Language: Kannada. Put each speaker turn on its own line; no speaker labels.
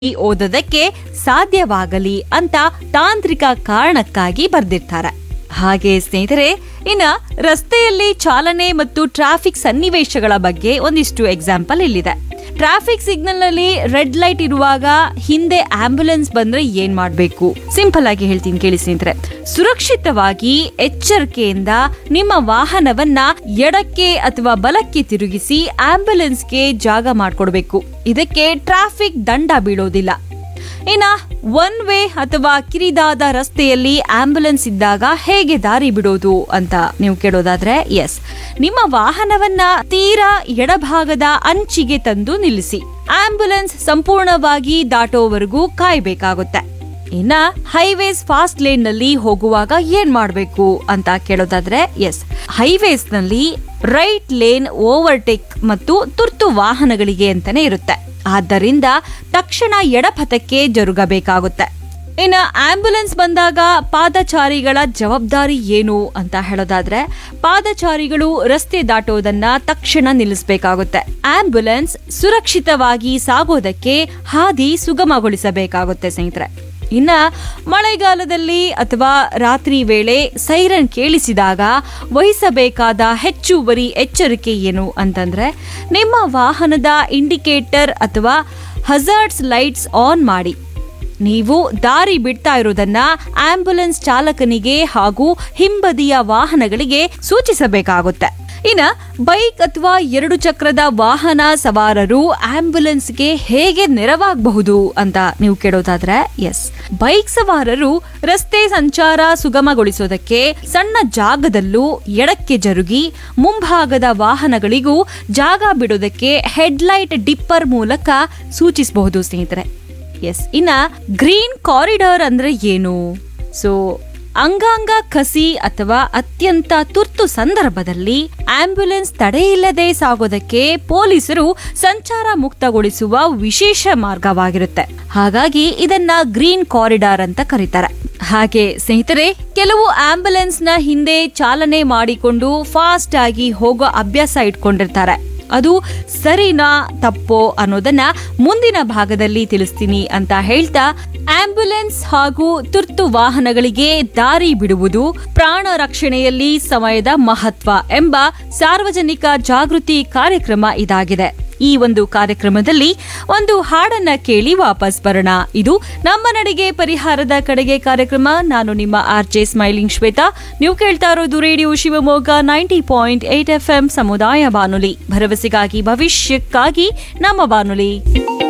ಓದೋದಕ್ಕೆ ಸಾಧ್ಯವಾಗಲಿ ಅಂತ ತಾಂತ್ರಿಕ ಕಾರಣಕ್ಕಾಗಿ ಬರ್ದಿರ್ತಾರೆ ಹಾಗೆ ಸ್ನೇಹಿತರೆ ಇನ್ನ ರಸ್ತೆಯಲ್ಲಿ ಚಾಲನೆ ಮತ್ತು ಟ್ರಾಫಿಕ್ ಸನ್ನಿವೇಶಗಳ ಬಗ್ಗೆ ಒಂದಿಷ್ಟು ಎಕ್ಸಾಂಪಲ್ ಇಲ್ಲಿದೆ ಟ್ರಾಫಿಕ್ ಸಿಗ್ನಲ್ ನಲ್ಲಿ ರೆಡ್ ಲೈಟ್ ಇರುವಾಗ ಹಿಂದೆ ಆಂಬ್ಯುಲೆನ್ಸ್ ಬಂದ್ರೆ ಏನ್ ಮಾಡ್ಬೇಕು ಸಿಂಪಲ್ ಆಗಿ ಹೇಳ್ತೀನಿ ಕೇಳಿ ಸ್ನೇಹಿತರೆ ಸುರಕ್ಷಿತವಾಗಿ ಎಚ್ಚರಿಕೆಯಿಂದ ನಿಮ್ಮ ವಾಹನವನ್ನ ಎಡಕ್ಕೆ ಅಥವಾ ಬಲಕ್ಕೆ ತಿರುಗಿಸಿ ಆಂಬ್ಯುಲೆನ್ಸ್ಗೆ ಜಾಗ ಮಾಡ್ಕೊಡ್ಬೇಕು ಇದಕ್ಕೆ ಟ್ರಾಫಿಕ್ ದಂಡ ಬೀಳೋದಿಲ್ಲ ಇನ್ನ ಒನ್ ವೇ ಅಥವಾ ಕಿರಿದಾದ ರಸ್ತೆಯಲ್ಲಿ ಆಂಬ್ಯುಲೆನ್ಸ್ ಇದ್ದಾಗ ಹೇಗೆ ದಾರಿ ಬಿಡೋದು ಅಂತ ನೀವು ಕೇಳೋದಾದ್ರೆ ಎಸ್ ನಿಮ್ಮ ವಾಹನವನ್ನ ತೀರಾ ಎಡಭಾಗದ ಅಂಚಿಗೆ ತಂದು ನಿಲ್ಲಿಸಿ ಆಂಬ್ಯುಲೆನ್ಸ್ ಸಂಪೂರ್ಣವಾಗಿ ದಾಟೋವರೆಗೂ ಕಾಯ್ಬೇಕಾಗುತ್ತೆ ಇನ್ನ ಹೈವೇಸ್ ಫಾಸ್ಟ್ ಲೇನ್ ನಲ್ಲಿ ಹೋಗುವಾಗ ಏನ್ ಮಾಡ್ಬೇಕು ಅಂತ ಕೇಳೋದಾದ್ರೆ ಎಸ್ ಹೈವೇಸ್ ನಲ್ಲಿ ರೈಟ್ ಲೇನ್ ಓವರ್ಟೇಕ್ ಮತ್ತು ತುರ್ತು ವಾಹನಗಳಿಗೆ ಅಂತಾನೆ ಇರುತ್ತೆ ಆದ್ದರಿಂದ ತಕ್ಷಣ ಎಡಪಥಕ್ಕೆ ಜರುಗಬೇಕಾಗುತ್ತೆ ಇನ್ನು ಆಂಬ್ಯುಲೆನ್ಸ್ ಬಂದಾಗ ಪಾದಚಾರಿಗಳ ಜವಾಬ್ದಾರಿ ಏನು ಅಂತ ಹೇಳೋದಾದ್ರೆ ಪಾದಚಾರಿಗಳು ರಸ್ತೆ ದಾಟೋದನ್ನ ತಕ್ಷಣ ನಿಲ್ಲಿಸಬೇಕಾಗುತ್ತೆ ಆಂಬ್ಯುಲೆನ್ಸ್ ಸುರಕ್ಷಿತವಾಗಿ ಸಾಗೋದಕ್ಕೆ ಹಾದಿ ಸುಗಮಗೊಳಿಸಬೇಕಾಗುತ್ತೆ ಸ್ನೇಹಿತರೆ ಇನ್ನ ಮಳೆಗಾಲದಲ್ಲಿ ಅಥವಾ ರಾತ್ರಿ ವೇಳೆ ಸೈರನ್ ಕೇಳಿಸಿದಾಗ ವಹಿಸಬೇಕಾದ ಹೆಚ್ಚುವರಿ ಎಚ್ಚರಿಕೆ ಏನು ಅಂತಂದ್ರೆ ನಿಮ್ಮ ವಾಹನದ ಇಂಡಿಕೇಟರ್ ಅಥವಾ ಹಜಾರ್ಡ್ಸ್ ಲೈಟ್ಸ್ ಆನ್ ಮಾಡಿ ನೀವು ದಾರಿ ಬಿಡ್ತಾ ಇರೋದನ್ನ ಆಂಬ್ಯುಲೆನ್ಸ್ ಚಾಲಕನಿಗೆ ಹಾಗೂ ಹಿಂಬದಿಯ ವಾಹನಗಳಿಗೆ ಸೂಚಿಸಬೇಕಾಗುತ್ತೆ ಇನ್ನ ಬೈಕ್ ಅಥವಾ ಎರಡು ಚಕ್ರದ ವಾಹನ ಸವಾರರು ಆಂಬ್ಯುಲೆನ್ಸ್ಗೆ ಹೇಗೆ ನೆರವಾಗಬಹುದು ಅಂತ ನೀವು ಕೇಳೋದಾದ್ರೆ ಎಸ್ ಬೈಕ್ ಸವಾರರು ರಸ್ತೆ ಸಂಚಾರ ಸುಗಮಗೊಳಿಸೋದಕ್ಕೆ ಸಣ್ಣ ಜಾಗದಲ್ಲೂ ಎಡಕ್ಕೆ ಜರುಗಿ ಮುಂಭಾಗದ ವಾಹನಗಳಿಗೂ ಜಾಗ ಬಿಡೋದಕ್ಕೆ ಹೆಡ್ಲೈಟ್ ಡಿಪ್ಪರ್ ಮೂಲಕ ಸೂಚಿಸಬಹುದು ಸ್ನೇಹಿತರೆ ಎಸ್ ಇನ್ನ ಗ್ರೀನ್ ಕಾರಿಡಾರ್ ಅಂದ್ರೆ ಏನು ಸೊ ಅಂಗಾಂಗ ಕಸಿ ಅಥವಾ ಅತ್ಯಂತ ತುರ್ತು ಸಂದರ್ಭದಲ್ಲಿ ಆಂಬ್ಯುಲೆನ್ಸ್ ತಡೆಯಿಲ್ಲದೆ ಸಾಗೋದಕ್ಕೆ ಪೊಲೀಸರು ಸಂಚಾರ ಮುಕ್ತಗೊಳಿಸುವ ವಿಶೇಷ ಮಾರ್ಗವಾಗಿರುತ್ತೆ ಹಾಗಾಗಿ ಇದನ್ನ ಗ್ರೀನ್ ಕಾರಿಡಾರ್ ಅಂತ ಕರೀತಾರೆ ಹಾಗೆ ಸ್ನೇಹಿತರೆ ಕೆಲವು ಆಂಬ್ಯುಲೆನ್ಸ್ ನ ಹಿಂದೆ ಚಾಲನೆ ಮಾಡಿಕೊಂಡು ಫಾಸ್ಟ್ ಆಗಿ ಹೋಗೋ ಅಭ್ಯಾಸ ಇಟ್ಕೊಂಡಿರ್ತಾರೆ ಅದು ಸರಿನಾ ತಪ್ಪೋ ಅನ್ನೋದನ್ನ ಮುಂದಿನ ಭಾಗದಲ್ಲಿ ತಿಳಿಸ್ತೀನಿ ಅಂತ ಹೇಳ್ತಾ ಆಂಬ್ಯುಲೆನ್ಸ್ ಹಾಗೂ ತುರ್ತು ವಾಹನಗಳಿಗೆ ದಾರಿ ಬಿಡುವುದು ಪ್ರಾಣ ರಕ್ಷಣೆಯಲ್ಲಿ ಸಮಯದ ಮಹತ್ವ ಎಂಬ ಸಾರ್ವಜನಿಕ ಜಾಗೃತಿ ಕಾರ್ಯಕ್ರಮ ಇದಾಗಿದೆ ಈ ಒಂದು ಕಾರ್ಯಕ್ರಮದಲ್ಲಿ ಒಂದು ಹಾಡನ್ನ ಕೇಳಿ ವಾಪಸ್ ಬರೋಣ ಇದು ನಮ್ಮ ನಡಿಗೆ ಪರಿಹಾರದ ಕಡೆಗೆ ಕಾರ್ಯಕ್ರಮ ನಾನು ನಿಮ್ಮ ಆರ್ ಜೆ ಸ್ಮೈಲಿಂಗ್ ಶ್ವೇತಾ ನೀವು ಕೇಳ್ತಾ ಇರೋದು radio Shivamogga ninety point eight F M ಸಮುದಾಯ ಬಾನುಲಿ ಭರವಸೆಗಾಗಿ ಭವಿಷ್ಯಕ್ಕಾಗಿ ನಮ್ಮ ಬಾನುಲಿ